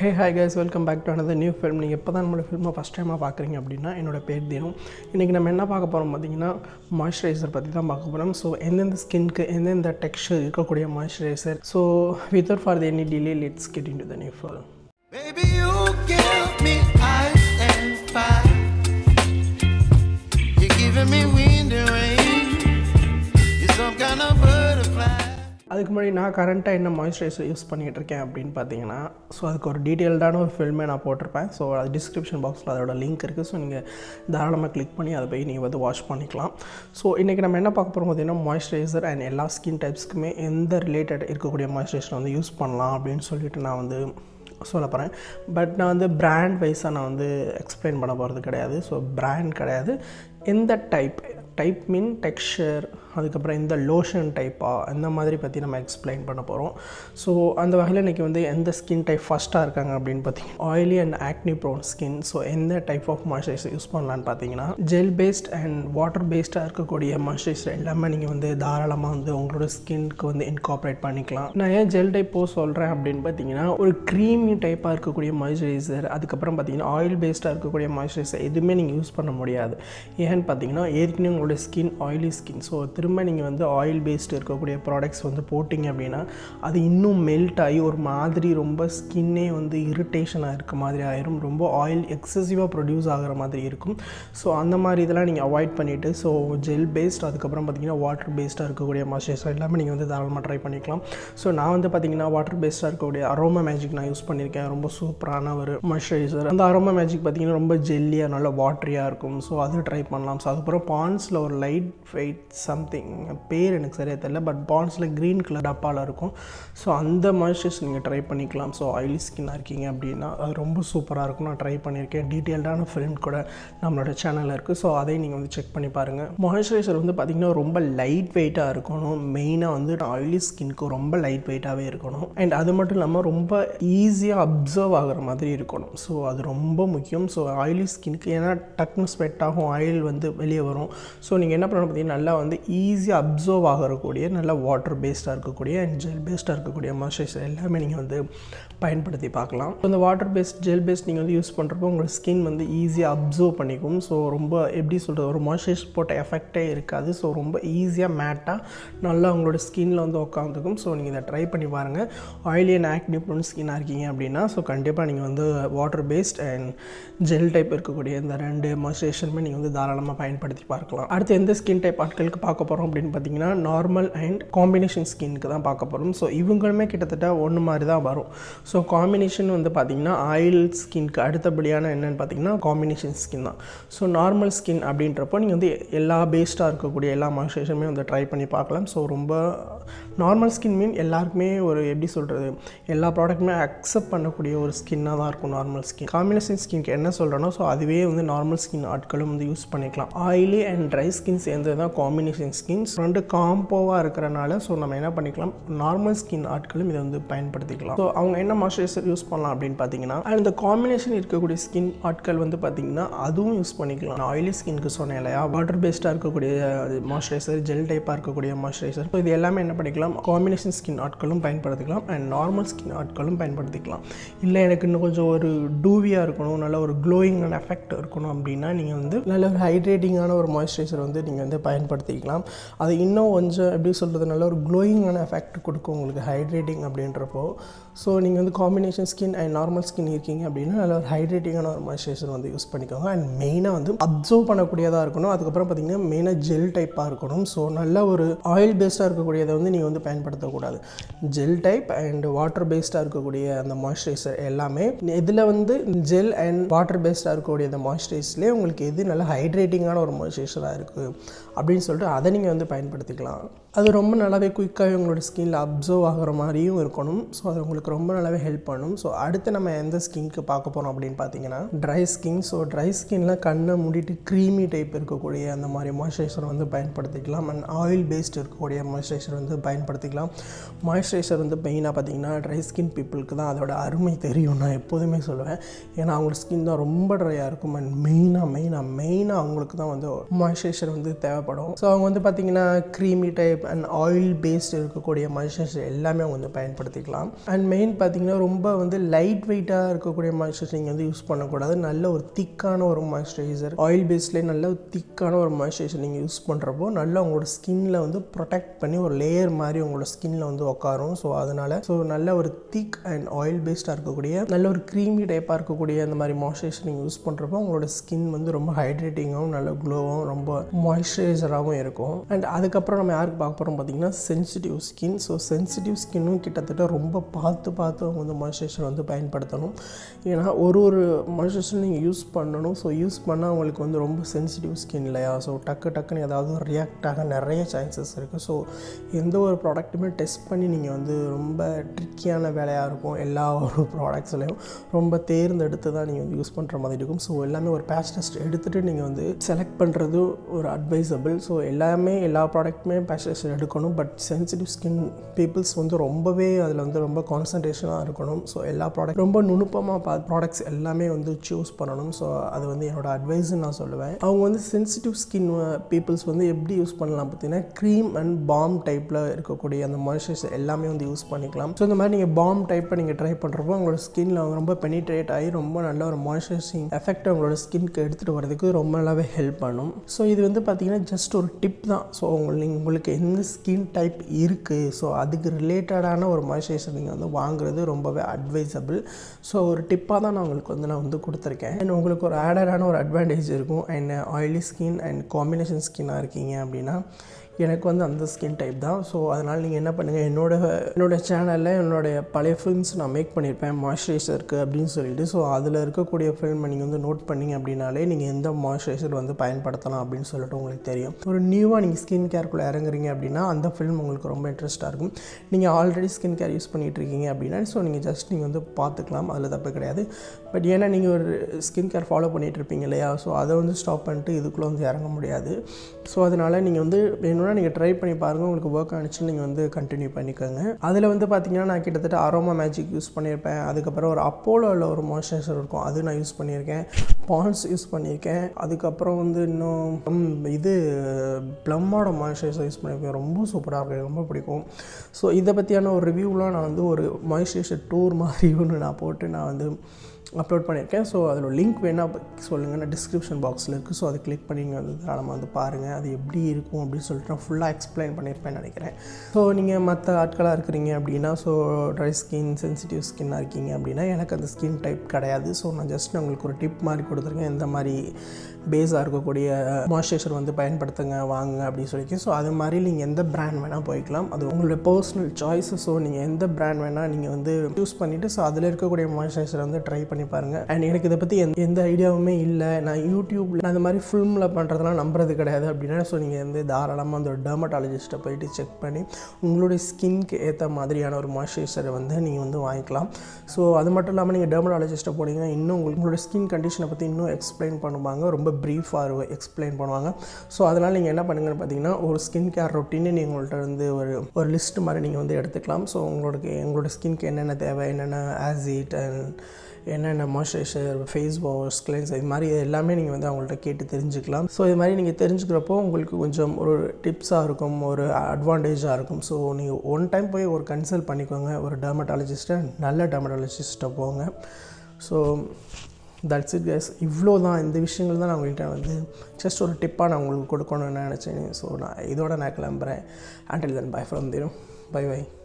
Hey hi guys welcome back to another new film நீங்கள் இப்போ தான் நம்மளோட ஃபில்மை ஃபஸ்ட் டைமாக பார்க்குறீங்க அப்படின்னா என்னோட பேர் தினம் இன்றைக்கி நம்ம என்ன பார்க்க போகிறோம் பார்த்தீங்கன்னா மாய்ஸ்சரைசர் பற்றி தான் பார்க்க போகிறோம் ஸோ எந்தெந்த ஸ்கின்க்கு எந்தெந்த டெக்ஸ்சர் இருக்கக்கூடிய moisturiser so without for the any delay let's get into the new film Baby, you give me ice and fire. You're giving me wind and rain. You're some kind of butterfly. அதுக்கு முன்னாடி நான் கரண்ட்டாக என்ன moisturiser use பண்ணிகிட்டு இருக்கேன் அப்படின்னு பார்த்தீங்கன்னா so அதுக்கு ஒரு டீட்டெயில்டான ஒரு ஃபில்மே நான் போட்டிருப்பேன் ஸோ அது டிஸ்கிரிப்ஷன் பாக்ஸில் அதோட லிங்க் இருக்குது ஸோ நீங்கள் தாராளமாக கிளிக் பண்ணி அதை போய் நீங்கள் வந்து வாஷ் பண்ணிக்கலாம் ஸோ இன்றைக்கி நம்ம என்ன பார்க்க போகிறோம் பார்த்தீங்கன்னா மாய்ஸ்சரைசர் அண்ட் எல்லா ஸ்கின் டைப்ஸ்க்குமே எந்த ரிலேட்டட் இருக்கக்கூடிய மாய்ஸ்சரைசர் வந்து யூஸ் பண்ணலாம் அப்படின்னு சொல்லிட்டு நான் வந்து சொல்ல போகிறேன் பட் நான் வந்து பிராண்ட் வைஸாக நான் வந்து எக்ஸ்பிளைன் பண்ண போகிறது கிடையாது ஸோ பிராண்ட் கிடையாது எந்த டைப் டைப் மீன் டெக்ஸ்சர் அதுக்கப்புறம் இந்த லோஷன் டைப்பாக அந்த மாதிரி பற்றி நம்ம எக்ஸ்பிளைன் பண்ண போகிறோம் ஸோ அந்த வகையில் இன்றைக்கி வந்து எந்த ஸ்கின் டைப் ஃபஸ்ட்டாக இருக்காங்க அப்படின்னு பார்த்தீங்கன்னா oily and acne prone skin so எந்த டைப் ஆஃப் மாய்ஸ்சரைசர் யூஸ் பண்ணலான்னு பார்த்தீங்கன்னா ஜெல் பேஸ்ட் அண்ட் வாட்டர் பேஸ்டாக இருக்கக்கூடிய மாய்ஸ்சரைசர் எல்லாமே நீங்கள் வந்து தாராளமாக வந்து உங்களோட ஸ்கின்க்கு வந்து இன்கார்பரேட் பண்ணிக்கலாம் நான் ஏன் ஜெல் டைப் போ சொல்கிறேன் அப்படின்னு பார்த்தீங்கன்னா ஒரு க்ரீமி டைப்பாக இருக்கக்கூடிய மாய்ஸ்சரைசர் அதுக்கப்புறம் பார்த்தீங்கன்னா ஆயில் பேஸ்டாக இருக்கக்கூடிய மாய்ஸ்சரைசர் எதுவுமே நீங்கள் யூஸ் பண்ண முடியாது ஏன்னு பார்த்தீங்கன்னா ஏற்கனவே உங்களோட ஸ்கின் ஆயிலி ஸ்கின் ஸோ திரும்ப நீங்கள் வந்து ஆயில் பேஸ்டு இருக்கக்கூடிய ப்ராடக்ட்ஸ் வந்து போட்டிங்க அப்படின்னா அது இன்னும் மெல்ட் ஆகி ஒரு மாதிரி ரொம்ப ஸ்கின்னே வந்து இரிட்டேஷனாக இருக்க மாதிரி ஆயிரும் ரொம்ப ஆயில் எக்ஸசிவாக ப்ரொடியூஸ் ஆகிற மாதிரி இருக்கும் ஸோ அந்த மாதிரி இதெல்லாம் நீங்கள் அவாய்ட் பண்ணிவிட்டு ஸோ ஜெல் பேஸ்ட் அதுக்கப்புறம் பார்த்தீங்கன்னா வாட்டர் பேஸ்டாக இருக்கக்கூடிய மாய்ஸ்சரைசர் எல்லாமே நீங்கள் வந்து தாராளமாக ட்ரை பண்ணிக்கலாம் ஸோ நான் வந்து பார்த்தீங்கன்னா வாட்டர் பேஸ்டாக இருக்கக்கூடிய அரோமா மேஜிக் நான் யூஸ் பண்ணியிருக்கேன் ரொம்ப சூப்பரான ஒரு மாய்ஸ்சரைசர் அந்த அரோமா மேஜிக் பார்த்தீங்கன்னா ரொம்ப ஜெல்லியாக நல்ல வாட்டரியாக இருக்கும் ஸோ அது ட்ரை பண்ணலாம் ஸோ அதுக்கப்புறம் பான்ஸில் ஒரு லைட் வெயிட் சம்திங் பேர் எனக்கு சரியாக தெரியல பட் பான்ஸில் க்ரீன் கலர் டப்பாவில் இருக்கும் ஸோ அந்த மாய்ஸ்சரைசர் நீங்கள் ட்ரை பண்ணிக்கலாம் ஸோ ஆயிலி ஸ்கின்னாக இருக்கீங்க அப்படின்னா அது ரொம்ப சூப்பராக இருக்கும் நான் ட்ரை பண்ணியிருக்கேன் டீட்டெயில்டான ஃபிலிம் கூட நம்மளோட சேனலில் இருக்குது ஸோ அதையும் நீங்கள் வந்து செக் பண்ணி பாருங்கள் மாய்ஸ்சரைசர் வந்து பார்த்திங்கன்னா ரொம்ப லைட் வெயிட்டாக இருக்கணும் மெயினாக வந்து ஆயிலி ஸ்கின்க்கு ரொம்ப லைட் வெயிட்டாகவே இருக்கணும் அண்ட் அது மட்டும் இல்லாமல் ரொம்ப ஈஸியாக அப்சர்வ் ஆகிற மாதிரி இருக்கணும் ஸோ அது ரொம்ப முக்கியம் ஸோ ஆயிலி ஸ்கின்க்கு ஏன்னா டக்குன்னு ஸ்வெட் ஆகும் ஆயில் வந்து வெளியே வரும் ஸோ நீங்கள் என்ன பண்ணணும் பார்த்தீங்கன்னா நல்லா வந்து ஈஸியாக அப்சர்வ் ஆகக்கூடிய நல்ல வாட்டர் பேஸ்டாக இருக்கக்கூடிய அண்ட் ஜெல் பேஸ்டாக இருக்கக்கூடிய மாய்ஸ்சரைசர் எல்லாமே நீங்கள் வந்து பயன்படுத்தி பார்க்கலாம் இந்த வாட்டர் பேஸ்ட் ஜெல் பேஸ்ட் நீங்கள் வந்து யூஸ் பண்ணுறப்போ உங்களோட ஸ்கின் வந்து ஈஸியாக அப்சர்வ் பண்ணிக்கும் ஸோ ரொம்ப எப்படி சொல்கிறது ஒரு மாய்ஸ்சரைசர் போட்ட எஃபெக்டே இருக்காது ஸோ ரொம்ப ஈஸியாக மேட்டாக நல்லா உங்களோட ஸ்கின்னில் வந்து உட்காந்துக்கும் ஸோ நீங்கள் இதை ட்ரை பண்ணி பாருங்கள் ஆயிலி அண்ட் ஆக்னி ப்ரோன் ஸ்கின்னாக இருக்கீங்க அப்படின்னா ஸோ கண்டிப்பாக நீங்கள் வந்து water based and gel type இருக்கக்கூடிய இந்த ரெண்டு மாய்ஸ்சரைசருமே நீங்கள் வந்து தாராளமாக பயன்படுத்தி பார்க்கலாம் அடுத்து எந்த ஸ்கின் டைப் ஆட்களுக்கு பார்க்க போகிறோம் அப்படின்னு பார்த்தீங்கன்னா நார்மல் அண்ட் காம்பினேஷன் ஸ்கின்க்கு தான் பார்க்க போகிறோம் ஸோ இவங்களுமே கிட்டத்தட்ட ஒன்று மாதிரி தான் வரும் ஸோ காம்பினேஷன் வந்து பார்த்திங்கன்னா ஆயில் ஸ்கின்க்கு அடுத்தபடியான என்னென்னு பார்த்தீங்கன்னா காம்பினேஷன் ஸ்கின் தான் ஸோ நார்மல் ஸ்கின் அப்படின்றப்போ நீங்கள் வந்து எல்லா பேஸ்டாக இருக்கக்கூடிய எல்லா மாய்ஸ்சரைசருமே வந்து ட்ரை பண்ணி பார்க்கலாம் ஸோ ரொம்ப நார்மல் ஸ்கின் மீன் எல்லாருக்குமே ஒரு எப்படி சொல்கிறது எல்லா ப்ராடக்ட்டுமே அக்செப்ட் பண்ணக்கூடிய ஒரு ஸ்கின்னாக தான் இருக்கும் நார்மல் ஸ்கின் காம்பினேஷன் ஸ்கின்க்கு என்ன சொல்கிறேனோ ஸோ அதுவே வந்து நார்மல் ஸ்கின் ஆட்களும் வந்து யூஸ் பண்ணிக்கலாம் ஆயிலி அண்ட் ட்ரை ஸ்கின் சேர்ந்தது தான் காம்பினேஷன் ஸ்கின்ஸ் ரெண்டு காம்போவாக இருக்கிறனால ஸோ நம்ம என்ன பண்ணிக்கலாம் நார்மல் ஸ்கின் ஆட்களும் இதை வந்து பயன்படுத்திக்கலாம் ஸோ அவங்க என்ன மாய்ஸ்சரைசர் யூஸ் பண்ணலாம் அப்படின்னு பார்த்தீங்கன்னா அண்ட் இந்த காம்பினேஷன் இருக்கக்கூடிய ஸ்கின் ஆட்கள் வந்து பார்த்தீங்கன்னா அதுவும் யூஸ் பண்ணிக்கலாம் நான் ஆயிலி ஸ்கின்க்கு சொன்னேன் இல்லையா வாட்டர் பேஸ்டாக இருக்கக்கூடிய மாய்ஸ்சரைசர் ஜெல் டைப்பாக இருக்கக்கூடிய மாய்ஸ்சரைசர் ஸோ இது எல்லாமே என்ன பண்ணிக்கலாம் காம்பினேஷன் ஸ்கின் ஆட்களும் பயன்படுத்திக்கலாம் அண்ட் நார்மல் ஸ்கின் ஆட்களும் பயன்படுத்திக்கலாம் இல்லை எனக்கு இன்னும் கொஞ்சம் ஒரு டூவியாக இருக்கணும் நல்ல ஒரு க்ளோயிங்கான எஃபெக்ட் இருக்கணும் அப்படின்னா நீங்கள் வந்து நல்ல ஒரு ஹைட்ரேட்டிங்கான ஒரு மாய்ஸ்சரைசர் வந்து நீங்கள் வந்து பயன்படுத்திக்கலாம் அது இன்னும் கொஞ்சம் எப்படி சொல்கிறது நல்ல ஒரு க்ளோயிங்கான எஃபெக்ட் கொடுக்கும் உங்களுக்கு ஹைட்ரேட்டிங் அப்படின்றப்போ ஸோ நீங்கள் வந்து combination skin and normal skin இருக்கீங்க அப்படின்னா நல்ல ஒரு ஹைட்ரேட்டிங்கான ஒரு மாய்ஸ்சரைசர் வந்து யூஸ் பண்ணிக்கோங்க அண்ட் மெயினாக வந்து அப்சர்வ் பண்ணக்கூடியதாக இருக்கணும் அதுக்கப்புறம் பார்த்தீங்கன்னா மெயினாக ஜெல் டைப்பாக இருக்கணும் ஸோ நல்ல ஒரு ஆயில் பேஸ்டாக இருக்கக்கூடியதை வந்து நீங்கள் வந்து பயன்படுத்தக்கூடாது ஜெல் டைப் அண்ட் வாட்டர் பேஸ்டாக இருக்கக்கூடிய அந்த மாய்ஸ்சரைசர் எல்லாமே இதில் வந்து ஜெல் அண்ட் வாட்டர் பேஸ்டாக இருக்கக்கூடிய அந்த மாய்ஸ்சரைசர்லேயே உங்களுக்கு எது நல்ல ஹைட்ரேட்டிங்கான ஒரு மாய்ஸ்சரைசராக இருக்குது அப்படின்னு சொல்லிட்டு அதை நீங்கள் வந்து பயன்படுத்திக்கலாம் அது ரொம்ப நல்லாவே குயிக்காகவே உங்களோட ஸ்கின்ல அப்சர்வ் ஆகிற மாதிரியும் இருக்கணும் ஸோ அது உங்களுக்கு ரொம்ப நல்லாவே ஹெல்ப் பண்ணும் ஸோ அடுத்து நம்ம எந்த ஸ்கின்க்கு பார்க்க போகிறோம் அப்படின்னு பார்த்தீங்கன்னா ட்ரை ஸ்கின் ஸோ ட்ரை ஸ்கின்ல கண்ணை மூடிட்டு க்ரீமி டைப் இருக்கக்கூடிய அந்த மாதிரி மாய்ஸ்சரைசர் வந்து பயன்படுத்திக்கலாம் அண்ட் ஆயில் பேஸ்ட் இருக்கக்கூடிய மாய்ஸ்சரைசர் வந்து பயன்படுத்திக்கலாம் மாய்ஸ்சரைசர் வந்து மெயினாக பார்த்தீங்கன்னா ட்ரை ஸ்கின் பீப்புளுக்கு தான் அதோட அருமை தெரியும் நான் எப்போதுமே சொல்லுவேன் ஏன்னா அவங்களோட ஸ்கின் தான் ரொம்ப ட்ரையாக இருக்கும் அண்ட் மெயினாக மெயினாக மெயினாக அவங்களுக்கு தான் வந்து மாய்ஸ்சரைசர் வந்து தேவைப்படும் ஸோ அவங்க வந்து பார்த்தீங்கன்னா creamy type and oil based இருக்கக்கூடிய மாய்ஸ்சரைசர் எல்லாமே அவங்க வந்து பயன்படுத்திக்கலாம் அண்ட் மெயின் பார்த்தீங்கன்னா ரொம்ப வந்து லைட் வெயிட்டாக இருக்கக்கூடிய மாய்ஸ்சரைசர் நீங்கள் வந்து யூஸ் பண்ணக்கூடாது நல்ல ஒரு திக்கான ஒரு மாய்ஸ்சரைசர் ஆயில் பேஸ்லேயே நல்ல திக்கான ஒரு மாய்ஸ்சரைசர் நீங்கள் யூஸ் பண்ணுறப்போ நல்லா உங்களோட ஸ்கின்ல வந்து ப்ரொடெக்ட் பண்ணி ஒரு லேயர் மாதிரி உங்களோட ஸ்கின்ல வந்து உட்காரும் ஸோ அதனால் ஸோ நல்ல ஒரு திக் அண்ட் ஆயில் பேஸ்டாக இருக்கக்கூடிய நல்ல ஒரு க்ரீமி டைப்பாக இருக்கக்கூடிய அந்த மாதிரி மாய்ஸ்சரைசர் நீங்கள் யூஸ் பண்ணுறப்போ உங்களோட ஸ்கின் வந்து ரொம்ப ஹைட்ரேட்டிங்காகவும் நல்ல க்ளோவாகவும் ரொம்ப மாய்ஸ்சரைசராகவும் இருக்கும் அண்ட் அதுக்கப்புறம் நம்ம யாருக்கு பார்க்க போகிறோம் பார்த்தீங்கன்னா சென்சிட்டிவ் ஸ்கின் ஸோ சென்சிட்டிவ் ஸ்கின்னும் கிட்டத்தட்ட ரொம்ப பார்த்து பார்த்து அவங்க வந்து மாய்ஸ்சரைசர் வந்து பயன்படுத்தணும் ஏன்னா ஒரு ஒரு மாய்ஸ்சரைசர் நீங்கள் யூஸ் பண்ணணும் ஸோ யூஸ் பண்ணால் அவங்களுக்கு வந்து ரொம்ப சென்சிட்டிவ் ஸ்கின் இல்லையா ஸோ டக்கு டக்குன்னு ஏதாவது ரியாக்ட் ஆக நிறைய சான்சஸ் இருக்குது ஸோ எந்த ஒரு ப்ராடக்ட்டுமே டெஸ்ட் பண்ணி நீங்கள் வந்து ரொம்ப ட்ரிக்கியான வேலையாக இருக்கும் எல்லா ஒரு ப்ராடக்ட்ஸ்லையும் ரொம்ப தேர்ந்தெடுத்து தான் நீங்கள் வந்து யூஸ் பண்ணுற மாதிரி இருக்கும் ஸோ எல்லாமே ஒரு பேட்ச் டெஸ்ட் எடுத்துகிட்டு நீங்கள் வந்து செலக்ட் பண்ணுறது ஒரு அட்வைசபிள் ஸோ எல்லாமே எல்லா ப்ராடக்ட்டுமே பேட்ச் டெஸ்ட் எடுக்கணும் பட் சென்சிட்டிவ் ஸ்கின் பீப்புள்ஸ் வந்து ரொம்பவே அதில் வந்து ரொம்ப கான்சன்ட்ரேஷனாக இருக்கணும் ஸோ எல்லா ப்ராடக்ட் ரொம்ப நுணுப்பமாக பா ப்ராடக்ட்ஸ் எல்லாமே வந்து சூஸ் பண்ணணும் ஸோ அது வந்து என்னோட அட்வைஸ்ன்னு நான் சொல்லுவேன் அவங்க வந்து சென்சிட்டிவ் ஸ்கின் பீப்புள்ஸ் வந்து எப்படி யூஸ் பண்ணலாம் பார்த்தீங்கன்னா க்ரீம் அண்ட் பாம் டைப்பில் இருக்கக்கூடிய அந்த மாய்ஸ்சரைசர் எல்லாமே வந்து யூஸ் பண்ணிக்கலாம் ஸோ இந்த மாதிரி நீங்கள் பாம் டைப்பை நீங்கள் ட்ரை பண்ணுறப்போ உங்களோட ஸ்கின்ல ரொம்ப பெனிட்ரேட் ஆகி ரொம்ப நல்ல ஒரு மாய்ஸ்சரைசிங் எஃபெக்ட் உங்களோட ஸ்கின்க்கு எடுத்துகிட்டு வரதுக்கு ரொம்ப நல்லாவே ஹெல்ப் பண்ணும் ஸோ இது வந்து பார்த்தீங்கன்னா ஜஸ்ட் ஒரு டிப் தான் ஸோ உங்களுக்கு உங்களுக்கு எந்த ஸ்கின் டைப் இருக்குது ஸோ அதுக்கு ரிலேட்டடான ஒரு மாய்ஸ்சரைசர் நீங்கள் வந்து வாங்குறது ரொம்பவே அட்வைசபிள் ஸோ ஒரு டிப்பாக தான் நான் உங்களுக்கு வந்து நான் வந்து கொடுத்துருக்கேன் அண்ட் உங்களுக்கு ஒரு ஆடடான ஒரு அட்வான்டேஜ் இருக்கும் and oily skin and combination ஸ்கின்னாக இருக்கீங்க அப்படின்னா எனக்கு வந்து அந்த ஸ்கின் டைப் தான் ஸோ அதனால் நீங்கள் என்ன பண்ணுங்கள் என்னோட என்னோட சேனலில் என்னுடைய பழைய ஃபில்ம்ஸ் நான் மேக் பண்ணியிருப்பேன் மாய்ஸ்சரைசருக்கு அப்படின்னு சொல்லிட்டு ஸோ அதில் இருக்கக்கூடிய ஃபில்மை நீங்கள் வந்து நோட் பண்ணிங்க அப்படின்னாலே நீங்கள் எந்த மாய்ஸ்சரைசர் வந்து பயன்படுத்தலாம் அப்படின்னு சொல்லிட்டு உங்களுக்கு தெரியும் ஒரு நியூவாக நீங்கள் ஸ்கின் கேர்க்குள்ளே இறங்குறீங்க அப்படின்னா அந்த ஃபில்ம் உங்களுக்கு ரொம்ப இன்ட்ரெஸ்ட்டாக இருக்கும் நீங்கள் ஆல்ரெடி ஸ்கின் கேர் யூஸ் பண்ணிகிட்டு இருக்கீங்க அப்படின்னா ஸோ நீங்கள் ஜஸ்ட் நீங்கள் வந்து பார்த்துக்கலாம் அதில் தப்பு கிடையாது பட் ஏன்னா நீங்கள் ஒரு ஸ்கின் கேர் ஃபாலோ பண்ணிகிட்டு இருப்பீங்க இல்லையா ஸோ அதை வந்து ஸ்டாப் பண்ணிட்டு இதுக்குள்ளே வந்து இறங்க முடியாது ஸோ அதனால் நீங்கள் வந்து வேணும்னா நீங்கள் ட்ரை பண்ணி பாருங்கள் உங்களுக்கு ஒர்க் ஆனிச்சு நீங்கள் வந்து கண்டினியூ பண்ணிக்கோங்க அதில் வந்து பார்த்தீங்கன்னா நான் கிட்டத்தட்ட அரோமா மேஜிக் யூஸ் பண்ணியிருப்பேன் அதுக்கப்புறம் ஒரு அப்போலோவில் ஒரு மாய்ஸ்சரைசர் இருக்கும் அது நான் யூஸ் பண்ணியிருக்கேன் பான்ஸ் யூஸ் பண்ணியிருக்கேன் அதுக்கப்புறம் வந்து இன்னும் ம், இது ப்ளம்மோட மாய்ஸ்சரைசர் யூஸ் பண்ணியிருக்கேன் ரொம்ப சூப்பராக இருக்கும் எனக்கு ரொம்ப பிடிக்கும் ஸோ இதை பற்றியான ஒரு ரிவ்யூலாம் நான் வந்து ஒரு மாய்ஸ்சரைசர் டூர் மாதிரி ஒன்று நான் போட்டு நான் வந்து அப்லோட் பண்ணியிருக்கேன் ஸோ அதோட லிங்க் வேணால் சொல்லுங்கள் நான் டிஸ்கிரிப்ஷன் பாக்ஸில் இருக்குது ஸோ அதை கிளிக் பண்ணி நீங்கள் வந்து தாராளமாக வந்து பாருங்கள் அது எப்படி இருக்கும் அப்படின்னு சொல்லிட்டு நான் ஃபுல்லாக எக்ஸ்பிளைன் பண்ணியிருப்பேன்னு நினைக்கிறேன் ஸோ நீங்கள் மற்ற ஆட்களாக இருக்கிறீங்க அப்படின்னா ஸோ ட்ரை ஸ்கின் சென்சிட்டிவ் ஸ்கின்னாக இருக்கீங்க அப்படின்னா எனக்கு அந்த ஸ்கின் டைப் கிடையாது ஸோ நான் ஜஸ்ட் நான் உங்களுக்கு ஒரு டிப் மாதிரி கொடுத்துருக்கேன் இந்த மாதிரி பேஸாக இருக்கக்கூடிய மாய்ஸ்சரைசர் வந்து பயன்படுத்துங்க வாங்க அப்படின்னு சொல்லியிருக்கேன் ஸோ அது மாதிரி நீங்கள் எந்த பிராண்ட் வேணால் போய்க்கலாம் அது உங்களுடைய பர்சனல் சாய்ஸு ஸோ நீங்கள் எந்த பிராண்ட் வேணால் நீங்கள் வந்து யூஸ் பண்ணிவிட்டு ஸோ அதில் இருக்கக்கூடிய மாய்ஸ்சரைசரை வந்து ட்ரை பண்ணி பாருங்கள் அண்ட் எனக்கு இதை பற்றி எந்த எந்த ஐடியாவுமே இல்லை நான் யூடியூப்பில் நான் இந்த மாதிரி ஃபில்மில் பண்ணுறதெல்லாம் நம்புறது கிடையாது அப்படின்னா ஸோ நீங்கள் வந்து தாராளமாக அந்த ஒரு டெர்மட்டாலஜிஸ்ட்டை போயிட்டு செக் பண்ணி உங்களுடைய ஸ்கின்க்கு ஏற்ற மாதிரியான ஒரு மாய்ஸ்சரைசரை வந்து நீங்கள் வந்து வாங்கிக்கலாம் ஸோ அது மட்டும் இல்லாமல் நீங்கள் டெர்மட்டாலஜிஸ்ட்டை போனீங்கன்னா இன்னும் உங்களுக்கு உங்களோட ஸ்கின் கண்டிஷனை பற்றி இன்னும் எக்ஸ்பிளைன் பண்ணுவாங்க ரொம்ப ப்ரீஃபாக எக்ஸ்பிளைன் பண்ணுவாங்க ஸோ அதனால் நீங்கள் என்ன பண்ணுங்கன்னு பார்த்தீங்கன்னா ஒரு ஸ்கின் கேர் ரொட்டீன்னு நீங்கள் உங்கள்கிட்ட வந்து ஒரு ஒரு லிஸ்ட் மாதிரி நீங்கள் வந்து எடுத்துக்கலாம் ஸோ உங்களுக்கு உங்களோட ஸ்கின்க்கு என்னென்ன தேவை என்னென்ன ஆசிட் அண்ட் என்னென்ன மாய்ஸ்சரைசர் ஃபேஸ் வாஷ் கிளென்ஸ் இது மாதிரி எல்லாமே நீங்கள் வந்து அவங்கள்ட்ட கேட்டு தெரிஞ்சுக்கலாம் ஸோ இது மாதிரி நீங்கள் தெரிஞ்சுக்கிறப்போ உங்களுக்கு கொஞ்சம் ஒரு டிப்ஸாக இருக்கும் ஒரு அட்வான்டேஜாக இருக்கும் ஸோ நீங்கள் ஒன் டைம் போய் ஒரு கன்சல்ட் பண்ணிக்கோங்க ஒரு டெர்மட்டாலஜிஸ்ட்டை நல்ல டெர்மட்டாலஜிஸ்ட்டை போங்க ஸோ தட்ஸ் இட் கேஸ் இவ்வளோ தான் இந்த விஷயங்கள் தான் நான் உங்கள்கிட்ட வந்து ஜஸ்ட் ஒரு டிப்பாக நான் உங்களுக்கு கொடுக்கணும்னு நினச்சேன் ஸோ நான் இதோட நான் கிளம்புறேன் அண்டில் தன் பை ஃப்ரம் திரும் பை பை